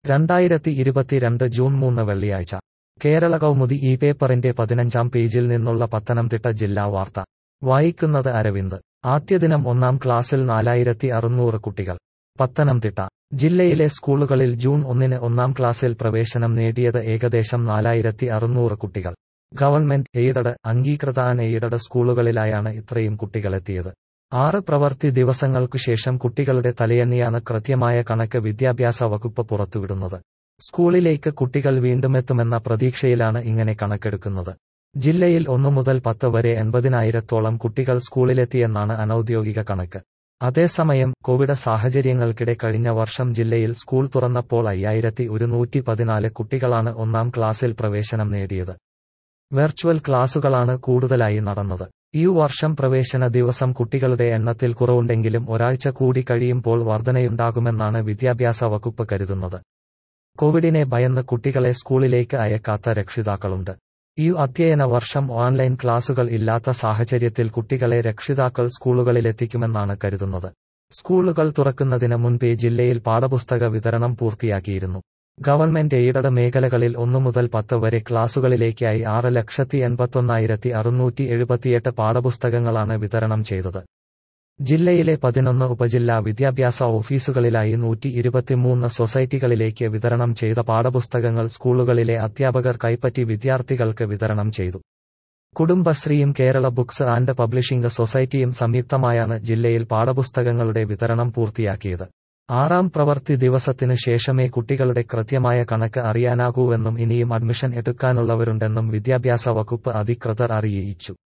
രണ്ടായിരത്തി ഇരുപത്തിരണ്ട് ജൂൺ മൂന്ന് വെള്ളിയാഴ്ച കേരള കൗമുദി ഈ പേപ്പറിന്റെ പതിനഞ്ചാം പേജിൽ നിന്നുള്ള പത്തനംതിട്ട ജില്ലാ വാർത്ത വായിക്കുന്നത് അരവിന്ദ് ആദ്യദിനം ഒന്നാം ക്ലാസ്സിൽ നാലായിരത്തി അറുന്നൂറ് കുട്ടികൾ പത്തനംതിട്ട ജില്ലയിലെ സ്കൂളുകളിൽ ജൂൺ ഒന്നിന് ഒന്നാം ക്ലാസ്സിൽ പ്രവേശനം നേടിയത് ഏകദേശം നാലായിരത്തി അറുന്നൂറ് കുട്ടികൾ ഗവൺമെന്റ് എയ്ഡഡ് അംഗീകൃത അൺ എയ്ഡഡ് സ്കൂളുകളിലായാണ് ഇത്രയും കുട്ടികളെത്തിയത് ആറ് പ്രവൃത്തി ദിവസങ്ങൾക്കു ശേഷം കുട്ടികളുടെ തലയെണ്ണിയാണ് കൃത്യമായ കണക്ക് വിദ്യാഭ്യാസ വകുപ്പ് പുറത്തുവിടുന്നത് സ്കൂളിലേക്ക് കുട്ടികൾ വീണ്ടുമെത്തുമെന്ന പ്രതീക്ഷയിലാണ് ഇങ്ങനെ കണക്കെടുക്കുന്നത് ജില്ലയിൽ ഒന്നു മുതൽ പത്ത് വരെ എൺപതിനായിരത്തോളം കുട്ടികൾ സ്കൂളിലെത്തിയെന്നാണ് അനൌദ്യോഗിക കണക്ക് അതേസമയം കോവിഡ് സാഹചര്യങ്ങൾക്കിടെ കഴിഞ്ഞ വർഷം ജില്ലയിൽ സ്കൂൾ തുറന്നപ്പോൾ അയ്യായിരത്തി ഒരുന്നൂറ്റി പതിനാല് കുട്ടികളാണ് ഒന്നാം ക്ലാസ്സിൽ പ്രവേശനം നേടിയത് വെർച്വൽ ക്ലാസുകളാണ് കൂടുതലായി നടന്നത് ഈ വർഷം പ്രവേശന ദിവസം കുട്ടികളുടെ എണ്ണത്തിൽ കുറവുണ്ടെങ്കിലും ഒരാഴ്ച കൂടി കഴിയുമ്പോൾ വർധനയുണ്ടാകുമെന്നാണ് വിദ്യാഭ്യാസ വകുപ്പ് കരുതുന്നത് കോവിഡിനെ ഭയന്ന് കുട്ടികളെ സ്കൂളിലേക്ക് അയക്കാത്ത രക്ഷിതാക്കളുണ്ട് ഈ അധ്യയന വർഷം ഓൺലൈൻ ക്ലാസുകൾ ഇല്ലാത്ത സാഹചര്യത്തിൽ കുട്ടികളെ രക്ഷിതാക്കൾ സ്കൂളുകളിലെത്തിക്കുമെന്നാണ് കരുതുന്നത് സ്കൂളുകൾ തുറക്കുന്നതിന് മുൻപേ ജില്ലയിൽ പാഠപുസ്തക വിതരണം പൂർത്തിയാക്കിയിരുന്നു ഗവൺമെന്റ് എയ്ഡഡ് മേഖലകളിൽ ഒന്നു മുതൽ പത്ത് വരെ ക്ലാസുകളിലേക്കായി ആറ് ലക്ഷത്തി എൺപത്തൊന്നായിരത്തി അറുന്നൂറ്റി എഴുപത്തിയെട്ട് പാഠപുസ്തകങ്ങളാണ് വിതരണം ചെയ്തത് ജില്ലയിലെ പതിനൊന്ന് ഉപജില്ലാ വിദ്യാഭ്യാസ ഓഫീസുകളിലായി നൂറ്റി ഇരുപത്തിമൂന്ന് സൊസൈറ്റികളിലേക്ക് വിതരണം ചെയ്ത പാഠപുസ്തകങ്ങൾ സ്കൂളുകളിലെ അധ്യാപകർ കൈപ്പറ്റി വിദ്യാർത്ഥികൾക്ക് വിതരണം ചെയ്തു കുടുംബശ്രീയും കേരള ബുക്സ് ആൻഡ് പബ്ലിഷിംഗ് സൊസൈറ്റിയും സംയുക്തമായാണ് ജില്ലയിൽ പാഠപുസ്തകങ്ങളുടെ വിതരണം പൂർത്തിയാക്കിയത് ആറാം പ്രവൃത്തി ദിവസത്തിനു ശേഷമേ കുട്ടികളുടെ കൃത്യമായ കണക്ക് അറിയാനാകൂവെന്നും ഇനിയും അഡ്മിഷൻ എടുക്കാനുള്ളവരുണ്ടെന്നും വിദ്യാഭ്യാസ വകുപ്പ് അധികൃതർ അറിയിച്ചു